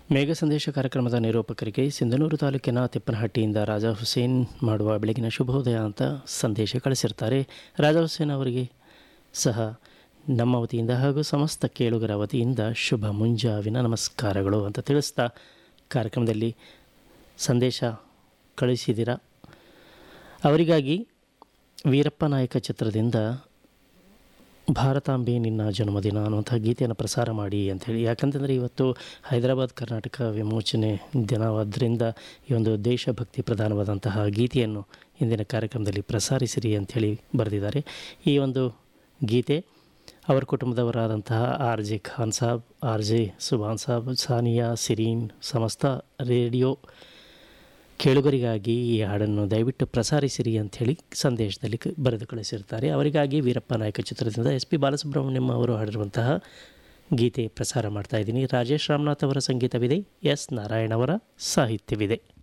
ಮೇಘ ಸಂದೇಶ ಕಾರ್ಯಕ್ರಮದ ನಿರೂಪಕರಿಗೆ ಸಿಂಧನೂರು ತಾಲೂಕಿನ ತಿಪ್ಪನಹಟ್ಟಿಯಿಂದ ರಾಜಾ ಹುಸೇನ್ ಮಾಡುವ ಬೆಳಗಿನ ಶುಭೋದಯ ಅಂತ ಸಂದೇಶ ಕಳಿಸಿರ್ತಾರೆ ರಾಜಾ ಹುಸೇನ್ ಅವರಿಗೆ ಸಹ ನಮ್ಮ ವತಿಯಿಂದ ಹಾಗೂ ಸಮಸ್ತ ಕೇಳುಗರ ವತಿಯಿಂದ ಶುಭ ಮುಂಜಾವಿನ ನಮಸ್ಕಾರಗಳು ಅಂತ ತಿಳಿಸ್ತಾ ಕಾರ್ಯಕ್ರಮದಲ್ಲಿ ಸಂದೇಶ ಕಳಿಸಿದಿರ ಅವರಿಗಾಗಿ ವೀರಪ್ಪ ನಾಯಕ ಚಿತ್ರದಿಂದ ಭಾರತಾಂಬೆ ನಿನ್ನ ಜನ್ಮದಿನ ಅನ್ನುವಂಥ ಗೀತೆಯನ್ನು ಪ್ರಸಾರ ಮಾಡಿ ಅಂಥೇಳಿ ಯಾಕಂತಂದರೆ ಇವತ್ತು ಹೈದರಾಬಾದ್ ಕರ್ನಾಟಕ ವಿಮೋಚನೆ ದಿನವಾದ್ದರಿಂದ ಈ ಒಂದು ದೇಶಭಕ್ತಿ ಪ್ರಧಾನವಾದಂತಹ ಗೀತೆಯನ್ನು ಇಂದಿನ ಕಾರ್ಯಕ್ರಮದಲ್ಲಿ ಪ್ರಸಾರಿಸಿರಿ ಅಂಥೇಳಿ ಬರೆದಿದ್ದಾರೆ ಈ ಒಂದು ಗೀತೆ ಅವರ ಕುಟುಂಬದವರಾದಂತಹ R J Khan Sab R J Subhan Sab Sania Sireen ಸಮಸ್ತ ರೇಡಿಯೋ ಕೇಳುಗರಿಗಾಗಿ ಈ ಹಾಡನ್ನು ದಯವಿಟ್ಟು ಪ್ರಸಾರಿಸಿರಿ ಅಂಥೇಳಿ ಸಂದೇಶದಲ್ಲಿ ಕ- ಬರೆದು ಕಳಿಸಿರ್ತಾರೆ ಅವರಿಗಾಗಿ ವೀರಪ್ಪ ನಾಯಕ ಚಿತ್ರದಿಂದ ಎಸ್ ಪಿ ಬಾಲಸುಬ್ರಹ್ಮಣ್ಯಂ ಅವರು ಹಾಡಿರುವಂತಹ ಗೀತೆ ಪ್ರಸಾರ ಮಾಡ್ತಾ ಇದ್ದೀನಿ ರಾಜೇಶ್ ರಾಮನಾಥ್ ಅವರ ಸಂಗೀತವಿದೆ ಎಸ್ ನಾರಾಯಣ್ ಅವರ ಸಾಹಿತ್ಯವಿದೆ